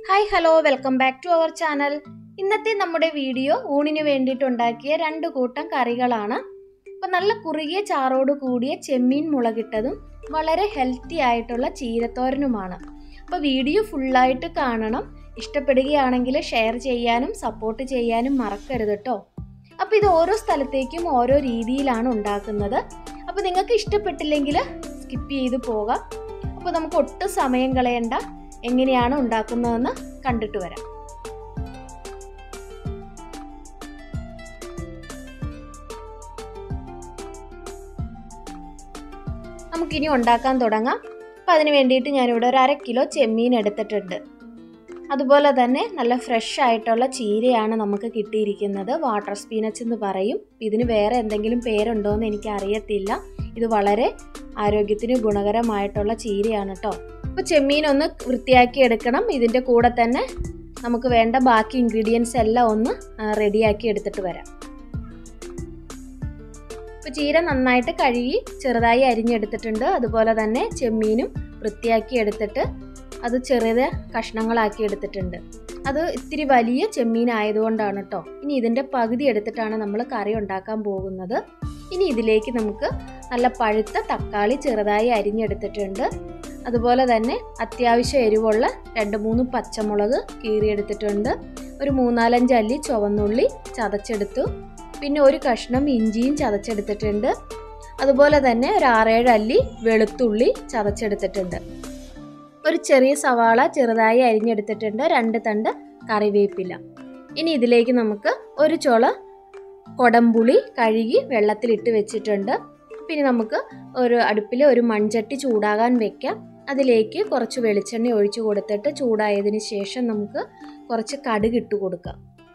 hi hello welcome back to our channel ഇന്നത്തെ നമ്മുടെ video ഊണിന് വേണ്ടിയിട്ടുണ്ടാക്കിയ രണ്ട് കൂട്ടം കറികളാണ് അപ്പോൾ നല്ല കുറുകിയ ചാറോട് കൂടിയ ചെമ്മീൻ മുളകിട്ടതും വളരെ ഹെൽത്തി ആയിട്ടുള്ള ചീരത്തോരനുമാണ് അപ്പോൾ വീഡിയോ ഫുള്ളായിട്ട് കാണണം ഇഷ്ടപ്പെടുകയാണെങ്കിൽ ഷെയർ ചെയ്യാനും സപ്പോർട്ട് ചെയ്യാനും മറക്കരുത് കേട്ടോ അപ്പോൾ ഇത് ഓരോ സ്ഥലത്തേക്കും ഓരോ രീതിയിലാണ് ഉണ്ടാക്കുന്നത് അപ്പോൾ നിങ്ങൾക്ക് ഇഷ്ടപ്പെട്ടില്ലെങ്കിൽ സ്കിപ്പ് ചെയ്ത് പോകാം അപ്പോൾ നമുക്ക് ഒട്ടും സമയം കളയണ്ട എങ്ങനെയാണ് ഉണ്ടാക്കുന്നതെന്ന് കണ്ടിട്ട് വരാം നമുക്കിനി ഉണ്ടാക്കാൻ തുടങ്ങാം അപ്പോൾ അതിന് വേണ്ടിയിട്ട് ഞാനിവിടെ ഒരു അര കിലോ ചെമ്മീൻ എടുത്തിട്ടുണ്ട് അതുപോലെ തന്നെ നല്ല ഫ്രഷ് ആയിട്ടുള്ള ചീരയാണ് നമുക്ക് കിട്ടിയിരിക്കുന്നത് വാട്ടർ സ്പീനച്ച് എന്ന് പറയും ഇതിന് വേറെ എന്തെങ്കിലും പേരുണ്ടോ എന്ന് എനിക്ക് അറിയത്തില്ല ഇത് വളരെ ആരോഗ്യത്തിന് ഗുണകരമായിട്ടുള്ള ചീരയാണ് കേട്ടോ അപ്പോൾ ചെമ്മീൻ ഒന്ന് വൃത്തിയാക്കി എടുക്കണം ഇതിൻ്റെ കൂടെ തന്നെ നമുക്ക് വേണ്ട ബാക്കി ഇൻഗ്രീഡിയൻസ് എല്ലാം ഒന്ന് റെഡിയാക്കി എടുത്തിട്ട് വരാം ഇപ്പോൾ ചീര നന്നായിട്ട് കഴുകി ചെറുതായി അരിഞ്ഞെടുത്തിട്ടുണ്ട് അതുപോലെ തന്നെ ചെമ്മീനും വൃത്തിയാക്കി എടുത്തിട്ട് അത് ചെറിയ കഷ്ണങ്ങളാക്കി എടുത്തിട്ടുണ്ട് അത് ഇത്തിരി വലിയ ചെമ്മീൻ ആയതുകൊണ്ടാണ് കേട്ടോ ഇനി ഇതിൻ്റെ പകുതി എടുത്തിട്ടാണ് നമ്മൾ കറി ഉണ്ടാക്കാൻ പോകുന്നത് ഇനി ഇതിലേക്ക് നമുക്ക് നല്ല പഴുത്ത തക്കാളി ചെറുതായി അരിഞ്ഞെടുത്തിട്ടുണ്ട് അതുപോലെ തന്നെ അത്യാവശ്യം എരിവുള്ള രണ്ട് മൂന്ന് പച്ചമുളക് കീറിയെടുത്തിട്ടുണ്ട് ഒരു മൂന്നാലഞ്ച് അല്ലി ചുവന്നുള്ളി ചതച്ചെടുത്തു പിന്നെ ഒരു കഷ്ണം ഇഞ്ചിയും ചതച്ചെടുത്തിട്ടുണ്ട് അതുപോലെ തന്നെ ഒരു ആറേഴ് അല്ലി വെളുത്തുള്ളി ചതച്ചെടുത്തിട്ടുണ്ട് ഒരു ചെറിയ സവാള ചെറുതായി അരിഞ്ഞെടുത്തിട്ടുണ്ട് രണ്ട് തണ്ട് കറിവേപ്പില ഇനി ഇതിലേക്ക് നമുക്ക് ഒരു ചുള കൊടംപുളി കഴുകി വെള്ളത്തിലിട്ട് വെച്ചിട്ടുണ്ട് പിന്നെ നമുക്ക് ഒരു അടുപ്പിൽ ഒരു മൺചട്ടി ചൂടാകാൻ വെക്കാം അതിലേക്ക് കുറച്ച് വെളിച്ചെണ്ണ ഒഴിച്ചു കൊടുത്തിട്ട് ചൂടായതിന് ശേഷം നമുക്ക് കുറച്ച് കടുക് ഇട്ട് കൊടുക്കാം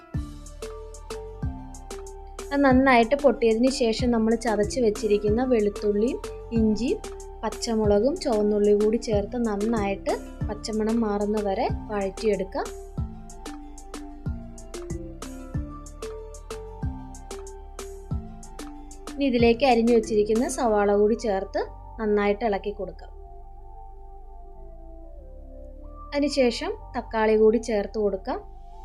അത് നന്നായിട്ട് പൊട്ടിയതിന് ശേഷം നമ്മൾ ചതച്ച് വെച്ചിരിക്കുന്ന വെളുത്തുള്ളിയും ഇഞ്ചിയും പച്ചമുളകും ചുവന്നുള്ളിയും കൂടി ചേർത്ത് നന്നായിട്ട് പച്ചമണം മാറുന്ന വരെ വഴറ്റിയെടുക്കാം ഇനി ഇതിലേക്ക് അരിഞ്ഞു വെച്ചിരിക്കുന്ന സവാള കൂടി ചേർത്ത് നന്നായിട്ട് ഇളക്കി കൊടുക്കാം അതിനുശേഷം തക്കാളി കൂടി ചേർത്ത് കൊടുക്കാം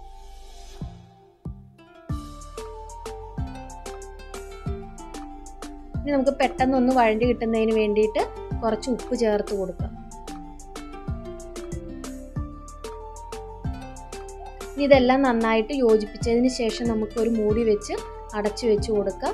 ഇനി നമുക്ക് പെട്ടെന്ന് ഒന്ന് വഴണ്ടി കിട്ടുന്നതിന് വേണ്ടിയിട്ട് കുറച്ച് ഉപ്പ് ചേർത്ത് കൊടുക്കാം ഇനി ഇതെല്ലാം നന്നായിട്ട് യോജിപ്പിച്ചതിന് ശേഷം നമുക്ക് ഒരു മൂടി വെച്ച് അടച്ചു വെച്ച് കൊടുക്കാം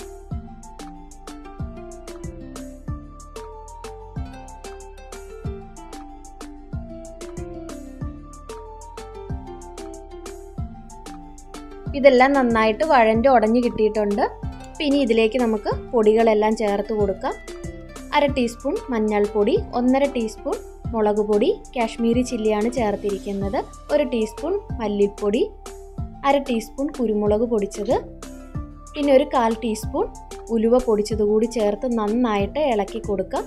ഇതെല്ലാം നന്നായിട്ട് വഴൻ്റെ ഉടഞ്ഞു കിട്ടിയിട്ടുണ്ട് പിന്നെ ഇതിലേക്ക് നമുക്ക് പൊടികളെല്ലാം ചേർത്ത് കൊടുക്കാം അര ടീസ്പൂൺ മഞ്ഞൾപ്പൊടി ഒന്നര ടീസ്പൂൺ മുളക് പൊടി കാശ്മീരി ചില്ലിയാണ് ചേർത്തിരിക്കുന്നത് ഒരു ടീസ്പൂൺ മല്ലിപ്പൊടി അര ടീസ്പൂൺ കുരുമുളക് പൊടിച്ചത് പിന്നെ ഒരു കാൽ ടീസ്പൂൺ ഉലുവ പൊടിച്ചത് കൂടി ചേർത്ത് നന്നായിട്ട് ഇളക്കി കൊടുക്കാം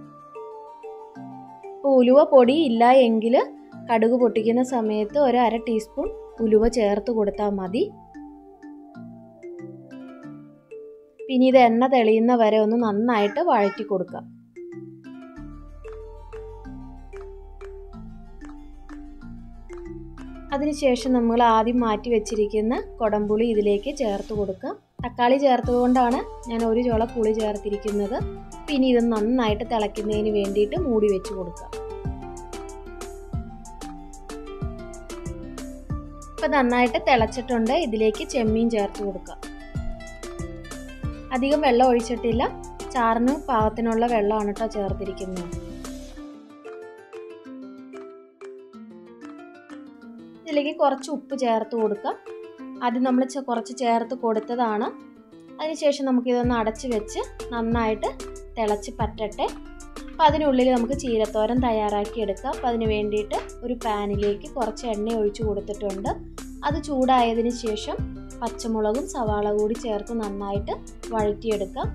ഇപ്പോൾ ഉലുവ പൊടി ഇല്ല എങ്കിൽ കടുക് പൊട്ടിക്കുന്ന സമയത്ത് ഒരു അര ടീസ്പൂൺ ഉലുവ ചേർത്ത് കൊടുത്താൽ മതി പിന്നെ ഇത് എണ്ണ തെളിയുന്ന വരെ ഒന്ന് നന്നായിട്ട് വഴറ്റി കൊടുക്കാം അതിനുശേഷം നമ്മൾ ആദ്യം മാറ്റി വെച്ചിരിക്കുന്ന കൊടംപുളി ഇതിലേക്ക് ചേർത്ത് കൊടുക്കാം തക്കാളി ചേർത്തുകൊണ്ടാണ് ഞാൻ ഒരു ചോള പുളി ചേർത്തിരിക്കുന്നത് പിന്നെ ഇത് നന്നായിട്ട് തിളയ്ക്കുന്നതിന് വേണ്ടിയിട്ട് മൂടി വെച്ച് കൊടുക്കാം ഇപ്പം നന്നായിട്ട് തിളച്ചിട്ടുണ്ട് ഇതിലേക്ക് ചെമ്മീൻ ചേർത്ത് കൊടുക്കാം അധികം വെള്ളം ഒഴിച്ചിട്ടില്ല ചാറിന് പാകത്തിനുള്ള വെള്ളമാണ് കേട്ടോ ചേർത്തിരിക്കുന്നത് ഇതിലേക്ക് കുറച്ച് ഉപ്പ് ചേർത്ത് കൊടുക്കാം ആദ്യം നമ്മൾ കുറച്ച് ചേർത്ത് കൊടുത്തതാണ് അതിനുശേഷം നമുക്കിതൊന്ന് അടച്ച് വെച്ച് നന്നായിട്ട് തിളച്ച് പറ്റട്ടെ അപ്പോൾ അതിനുള്ളിൽ നമുക്ക് ചീരത്തോരൻ തയ്യാറാക്കി എടുക്കാം അപ്പോൾ അതിന് വേണ്ടിയിട്ട് ഒരു പാനിലേക്ക് കുറച്ച് എണ്ണ ഒഴിച്ച് കൊടുത്തിട്ടുണ്ട് അത് ചൂടായതിന് ശേഷം പച്ചമുളകും സവാള കൂടി ചേർത്ത് നന്നായിട്ട് വഴറ്റിയെടുക്കാം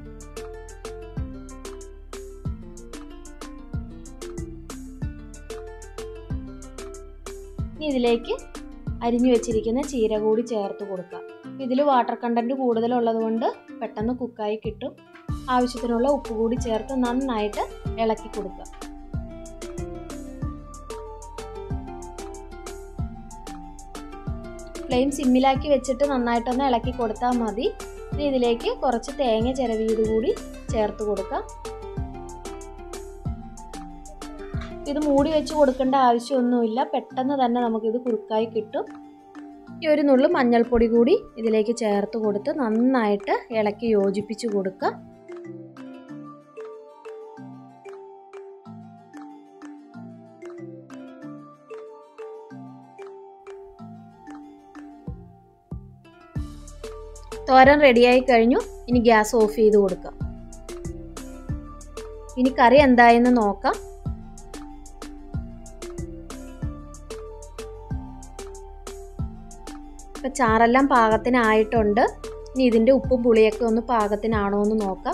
ഇനി ഇതിലേക്ക് അരിഞ്ഞു വെച്ചിരിക്കുന്ന ചീര കൂടി ചേർത്ത് കൊടുക്കാം ഇതിൽ വാട്ടർ കണ്ടൻറ്റ് കൂടുതലുള്ളത് കൊണ്ട് പെട്ടെന്ന് കുക്കായി കിട്ടും ആവശ്യത്തിനുള്ള ഉപ്പ് കൂടി ചേർത്ത് നന്നായിട്ട് ഇളക്കി കൊടുക്കുക ഫ്ലെയിം സിമ്മിലാക്കി വെച്ചിട്ട് നന്നായിട്ടൊന്ന് ഇളക്കി കൊടുത്താൽ മതി ഇനി ഇതിലേക്ക് കുറച്ച് തേങ്ങ ചിരവിയത് കൂടി ചേർത്ത് കൊടുക്കാം ഇത് മൂടി വെച്ച് കൊടുക്കേണ്ട ആവശ്യമൊന്നുമില്ല പെട്ടെന്ന് തന്നെ നമുക്കിത് കുറുക്കായി കിട്ടും ഈ ഒരു നുള്ളു മഞ്ഞൾപ്പൊടി കൂടി ഇതിലേക്ക് ചേർത്ത് കൊടുത്ത് നന്നായിട്ട് ഇളക്കി യോജിപ്പിച്ച് കൊടുക്കുക തോരൻ റെഡിയായി കഴിഞ്ഞു ഇനി ഗ്യാസ് ഓഫ് ചെയ്ത് കൊടുക്കാം ഇനി കറി എന്തായെന്ന് നോക്കാം ഇപ്പം ചാറെല്ലാം പാകത്തിനായിട്ടുണ്ട് ഇനി ഇതിൻ്റെ ഉപ്പും പുളിയൊക്കെ ഒന്ന് പാകത്തിനാണോ എന്ന് നോക്കാം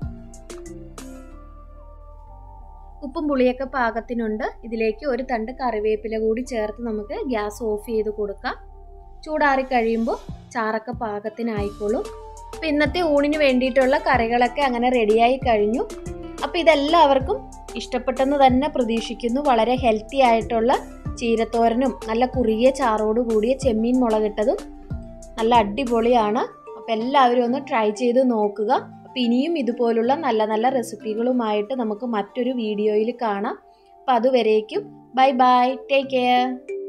ഉപ്പും പുളിയൊക്കെ പാകത്തിനുണ്ട് ഇതിലേക്ക് ഒരു തണ്ട് കറിവേപ്പില കൂടി ചേർത്ത് നമുക്ക് ഗ്യാസ് ഓഫ് ചെയ്ത് കൊടുക്കാം ചൂടാറി കഴിയുമ്പോൾ ചാറൊക്കെ പാകത്തിനായിക്കോളും അപ്പം ഇന്നത്തെ ഊണിന് വേണ്ടിയിട്ടുള്ള കറികളൊക്കെ അങ്ങനെ റെഡിയായി കഴിഞ്ഞു അപ്പോൾ ഇതെല്ലാവർക്കും ഇഷ്ടപ്പെട്ടെന്ന് തന്നെ പ്രതീക്ഷിക്കുന്നു വളരെ ഹെൽത്തി ആയിട്ടുള്ള ചീരത്തോരനും നല്ല കുറുകിയ ചാറോട് കൂടിയ ചെമ്മീൻ മുളകിട്ടതും നല്ല അടിപൊളിയാണ് അപ്പോൾ എല്ലാവരും ഒന്ന് ട്രൈ ചെയ്ത് നോക്കുക അപ്പോൾ ഇനിയും ഇതുപോലുള്ള നല്ല നല്ല റെസിപ്പികളുമായിട്ട് നമുക്ക് മറ്റൊരു വീഡിയോയിൽ കാണാം അപ്പോൾ അതുവരേക്കും ബൈ ബൈ ടേക്ക് കെയർ